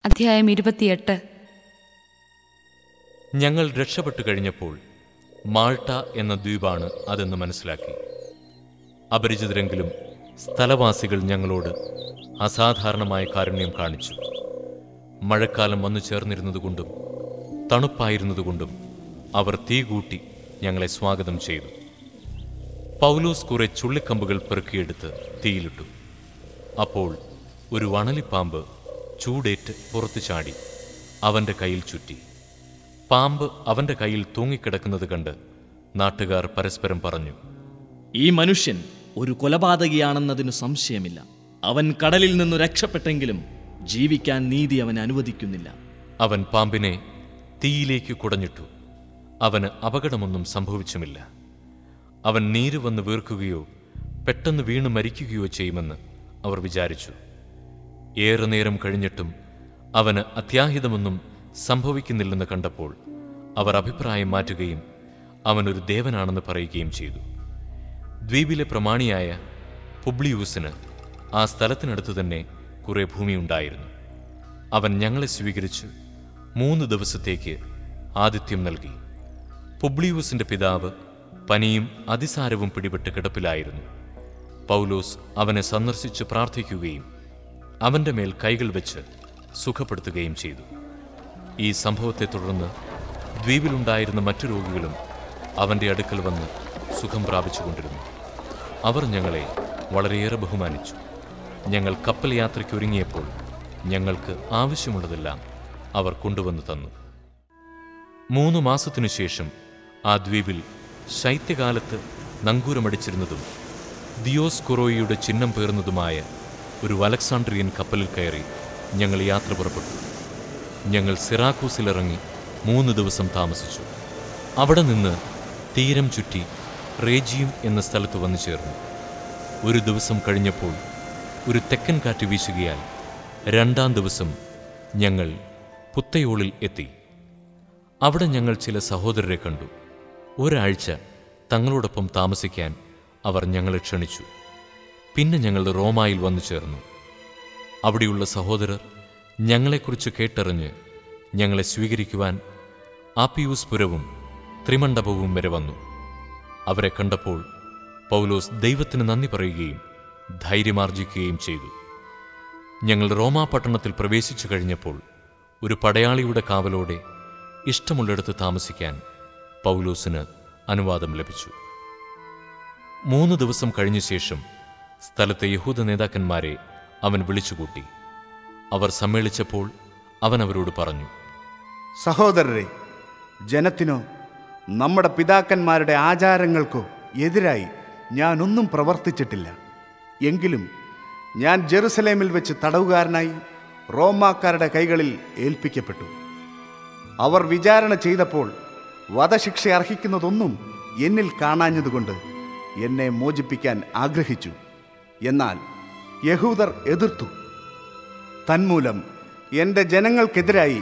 അധ്യായം ഇരുപത്തിയെട്ട് ഞങ്ങൾ രക്ഷപ്പെട്ടു കഴിഞ്ഞപ്പോൾ മാൾട്ട എന്ന ദ്വീപാണ് അതെന്ന് മനസ്സിലാക്കി അപരിചിതരെങ്കിലും സ്ഥലവാസികൾ ഞങ്ങളോട് അസാധാരണമായ കാരുണ്യം കാണിച്ചു മഴക്കാലം വന്നു ചേർന്നിരുന്നതുകൊണ്ടും തണുപ്പായിരുന്നതുകൊണ്ടും അവർ തീ കൂട്ടി ഞങ്ങളെ സ്വാഗതം ചെയ്തു പൗലോസ് കുറെ ചുള്ളിക്കമ്പുകൾ പെറുക്കിയെടുത്ത് തീയിലിട്ടു അപ്പോൾ ഒരു വണലിപ്പാമ്പ് ചൂടേറ്റ് പുറത്തു ചാടി അവന്റെ കയ്യിൽ ചുറ്റി പാമ്പ് അവന്റെ കയ്യിൽ തൂങ്ങിക്കിടക്കുന്നത് കണ്ട് നാട്ടുകാർ പരസ്പരം പറഞ്ഞു ഈ മനുഷ്യൻ ഒരു കൊലപാതകിയാണെന്നതിന് സംശയമില്ല അവൻ കടലിൽ നിന്നു രക്ഷപ്പെട്ടെങ്കിലും ജീവിക്കാൻ നീതി അവൻ അനുവദിക്കുന്നില്ല അവൻ പാമ്പിനെ തീയിലേക്ക് കുടഞ്ഞിട്ടു അവന് അപകടമൊന്നും സംഭവിച്ചുമില്ല അവൻ നീര് വന്ന് വീർക്കുകയോ പെട്ടെന്ന് വീണ് മരിക്കുകയോ ചെയ്യുമെന്ന് അവർ വിചാരിച്ചു ഏറെ നേരം കഴിഞ്ഞിട്ടും അവന് അത്യാഹിതമൊന്നും സംഭവിക്കുന്നില്ലെന്ന് കണ്ടപ്പോൾ അവർ അഭിപ്രായം മാറ്റുകയും അവനൊരു ദേവനാണെന്ന് പറയുകയും ചെയ്തു ദ്വീപിലെ പ്രമാണിയായ പുബ്ലിയൂസിന് ആ സ്ഥലത്തിനടുത്ത് തന്നെ കുറെ ഭൂമിയുണ്ടായിരുന്നു അവൻ ഞങ്ങളെ സ്വീകരിച്ച് മൂന്ന് ദിവസത്തേക്ക് ആതിഥ്യം നൽകി പുബ്ലിയൂസിന്റെ പിതാവ് പനിയും അതിസാരവും പിടിപെട്ട് കിടപ്പിലായിരുന്നു പൗലോസ് അവനെ സന്ദർശിച്ച് പ്രാർത്ഥിക്കുകയും അവന്റെ മേൽ കൈകൾ വെച്ച് സുഖപ്പെടുത്തുകയും ചെയ്തു ഈ സംഭവത്തെ തുടർന്ന് ദ്വീപിലുണ്ടായിരുന്ന മറ്റു രോഗികളും അവന്റെ അടുക്കൽ വന്ന് സുഖം പ്രാപിച്ചുകൊണ്ടിരുന്നു അവർ ഞങ്ങളെ വളരെയേറെ ബഹുമാനിച്ചു ഞങ്ങൾ കപ്പൽ യാത്രയ്ക്ക് ഒരുങ്ങിയപ്പോൾ ഞങ്ങൾക്ക് ആവശ്യമുള്ളതെല്ലാം അവർ കൊണ്ടുവന്നു തന്നു മൂന്ന് മാസത്തിനു ശേഷം ആ ദ്വീപിൽ ശൈത്യകാലത്ത് നങ്കൂരമടിച്ചിരുന്നതും ദിയോസ്കുറോയിയുടെ ചിഹ്നം പേർന്നതുമായ ഒരു അലക്സാണ്ട്രിയൻ കപ്പലിൽ കയറി ഞങ്ങൾ യാത്ര പുറപ്പെട്ടു ഞങ്ങൾ സിറാക്കൂസിലിറങ്ങി മൂന്ന് ദിവസം താമസിച്ചു അവിടെ നിന്ന് തീരം ചുറ്റി റേജിയം എന്ന സ്ഥലത്ത് വന്നു ചേർന്നു ഒരു ദിവസം കഴിഞ്ഞപ്പോൾ ഒരു തെക്കൻ കാറ്റ് വീശുകയാൽ രണ്ടാം ദിവസം ഞങ്ങൾ പുത്തയോളിൽ എത്തി അവിടെ ഞങ്ങൾ ചില സഹോദരരെ കണ്ടു ഒരാഴ്ച തങ്ങളോടൊപ്പം താമസിക്കാൻ അവർ ഞങ്ങളെ ക്ഷണിച്ചു പിന്നെ ഞങ്ങൾ റോമായിൽ വന്നു ചേർന്നു അവിടെയുള്ള സഹോദരർ ഞങ്ങളെക്കുറിച്ച് കേട്ടറിഞ്ഞ് ഞങ്ങളെ സ്വീകരിക്കുവാൻ ആപ്പിയൂസ് പുരവും ത്രിമണ്ഡപവും വരെ വന്നു അവരെ കണ്ടപ്പോൾ പൗലോസ് ദൈവത്തിന് നന്ദി പറയുകയും ധൈര്യമാർജിക്കുകയും ചെയ്തു ഞങ്ങൾ റോമാ പട്ടണത്തിൽ പ്രവേശിച്ചു കഴിഞ്ഞപ്പോൾ ഒരു പടയാളിയുടെ കാവലോടെ ഇഷ്ടമുള്ളിടത്ത് താമസിക്കാൻ പൗലോസിന് അനുവാദം ലഭിച്ചു മൂന്ന് ദിവസം കഴിഞ്ഞ ശേഷം സ്ഥലത്തെ യഹൂദ നേതാക്കന്മാരെ അവൻ വിളിച്ചുകൂട്ടി അവർ സമ്മേളിച്ചപ്പോൾ അവൻ അവരോട് പറഞ്ഞു സഹോദരരെ ജനത്തിനോ നമ്മുടെ പിതാക്കന്മാരുടെ ആചാരങ്ങൾക്കോ എതിരായി ഞാനൊന്നും പ്രവർത്തിച്ചിട്ടില്ല എങ്കിലും ഞാൻ ജെറുസലേമിൽ വെച്ച് തടവുകാരനായി റോമാക്കാരുടെ കൈകളിൽ ഏൽപ്പിക്കപ്പെട്ടു അവർ വിചാരണ ചെയ്തപ്പോൾ വധശിക്ഷ അർഹിക്കുന്നതൊന്നും എന്നിൽ കാണാഞ്ഞതുകൊണ്ട് എന്നെ മോചിപ്പിക്കാൻ ആഗ്രഹിച്ചു എന്നാൽ യഹൂദർ എതിർത്തു തന്മൂലം എൻ്റെ ജനങ്ങൾക്കെതിരായി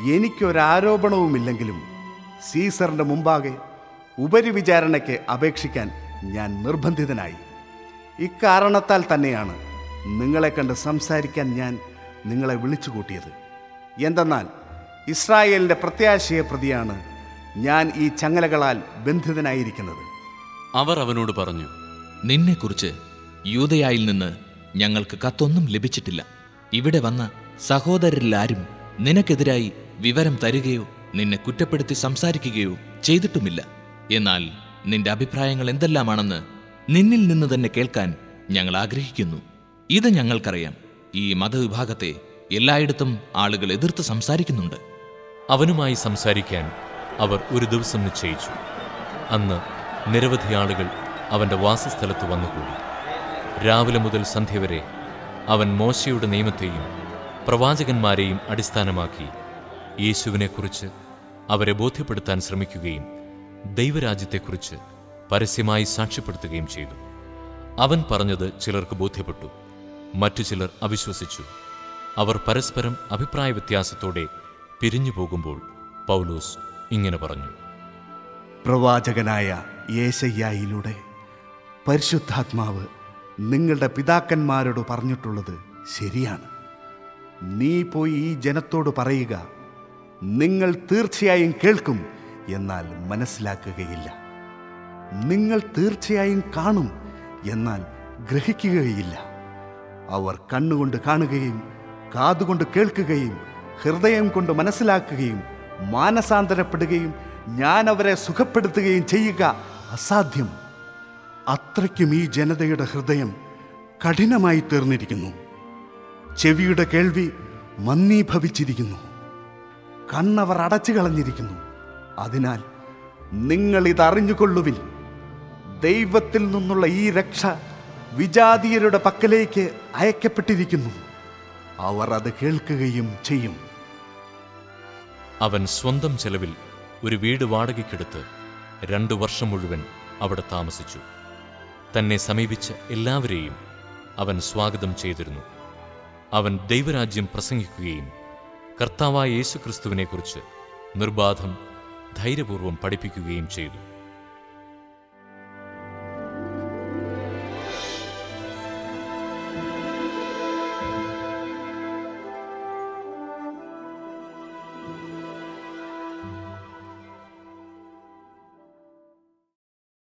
എനിക്കൊരാരോപണവുമില്ലെങ്കിലും സീസറിന്റെ മുമ്പാകെ ഉപരിവിചാരണയ്ക്ക് അപേക്ഷിക്കാൻ ഞാൻ നിർബന്ധിതനായി ഇക്കാരണത്താൽ തന്നെയാണ് നിങ്ങളെ കണ്ട് സംസാരിക്കാൻ ഞാൻ നിങ്ങളെ വിളിച്ചുകൂട്ടിയത് എന്തെന്നാൽ ഇസ്രായേലിന്റെ പ്രത്യാശയെ പ്രതിയാണ് ഞാൻ ഈ ചങ്ങലകളാൽ ബന്ധിതനായിരിക്കുന്നത് അവർ അവനോട് പറഞ്ഞു നിന്നെക്കുറിച്ച് യൂതയായിൽ നിന്ന് ഞങ്ങൾക്ക് കത്തൊന്നും ലഭിച്ചിട്ടില്ല ഇവിടെ വന്ന സഹോദരരിലാരും നിനക്കെതിരായി വിവരം തരികയോ നിന്നെ കുറ്റപ്പെടുത്തി സംസാരിക്കുകയോ ചെയ്തിട്ടുമില്ല എന്നാൽ നിന്റെ അഭിപ്രായങ്ങൾ എന്തെല്ലാമാണെന്ന് നിന്നിൽ നിന്ന് തന്നെ കേൾക്കാൻ ഞങ്ങൾ ആഗ്രഹിക്കുന്നു ഇത് ഞങ്ങൾക്കറിയാം ഈ മതവിഭാഗത്തെ എല്ലായിടത്തും ആളുകൾ എതിർത്ത് സംസാരിക്കുന്നുണ്ട് അവനുമായി സംസാരിക്കാൻ അവർ ഒരു ദിവസം നിശ്ചയിച്ചു അന്ന് നിരവധി ആളുകൾ അവന്റെ വാസസ്ഥലത്ത് വന്നുകൂടി രാവിലെ മുതൽ സന്ധ്യ വരെ അവൻ മോശയുടെ നിയമത്തെയും പ്രവാചകന്മാരെയും അടിസ്ഥാനമാക്കി യേശുവിനെക്കുറിച്ച് അവരെ ബോധ്യപ്പെടുത്താൻ ശ്രമിക്കുകയും ദൈവരാജ്യത്തെക്കുറിച്ച് പരസ്യമായി സാക്ഷ്യപ്പെടുത്തുകയും ചെയ്തു അവൻ പറഞ്ഞത് ചിലർക്ക് ബോധ്യപ്പെട്ടു മറ്റു ചിലർ അവിശ്വസിച്ചു അവർ പരസ്പരം അഭിപ്രായ വ്യത്യാസത്തോടെ പിരിഞ്ഞു പോകുമ്പോൾ പൗലോസ് ഇങ്ങനെ പറഞ്ഞു പ്രവാചകനായ യേശയ്യായിലൂടെ പരിശുദ്ധാത്മാവ് നിങ്ങളുടെ പിതാക്കന്മാരോട് പറഞ്ഞിട്ടുള്ളത് ശരിയാണ് നീ പോയി ഈ ജനത്തോട് പറയുക നിങ്ങൾ തീർച്ചയായും കേൾക്കും എന്നാൽ മനസ്സിലാക്കുകയില്ല നിങ്ങൾ തീർച്ചയായും കാണും എന്നാൽ ഗ്രഹിക്കുകയില്ല അവർ കണ്ണുകൊണ്ട് കാണുകയും കാതുകൊണ്ട് കേൾക്കുകയും ഹൃദയം കൊണ്ട് മനസ്സിലാക്കുകയും മാനസാന്തരപ്പെടുകയും ഞാൻ അവരെ സുഖപ്പെടുത്തുകയും ചെയ്യുക അസാധ്യം അത്രയ്ക്കും ഈ ജനതയുടെ ഹൃദയം കഠിനമായി തീർന്നിരിക്കുന്നു ചെവിയുടെ കേൾവി മന്ദീഭവിച്ചിരിക്കുന്നു കണ്ണവർ അടച്ചു കളഞ്ഞിരിക്കുന്നു അതിനാൽ നിങ്ങൾ ഇതറിഞ്ഞുകൊള്ളുവിൻ ദൈവത്തിൽ നിന്നുള്ള ഈ രക്ഷ വിജാതീയരുടെ പക്കലേക്ക് അയക്കപ്പെട്ടിരിക്കുന്നു അവർ അത് കേൾക്കുകയും ചെയ്യും അവൻ സ്വന്തം ചെലവിൽ ഒരു വീട് വാടകയ്ക്കെടുത്ത് രണ്ടു വർഷം മുഴുവൻ അവിടെ താമസിച്ചു തന്നെ സമീപിച്ച എല്ലാവരെയും അവൻ സ്വാഗതം ചെയ്തിരുന്നു അവൻ ദൈവരാജ്യം പ്രസംഗിക്കുകയും കർത്താവായ യേശുക്രിസ്തുവിനെക്കുറിച്ച് നിർബാധം ധൈര്യപൂർവ്വം പഠിപ്പിക്കുകയും ചെയ്തു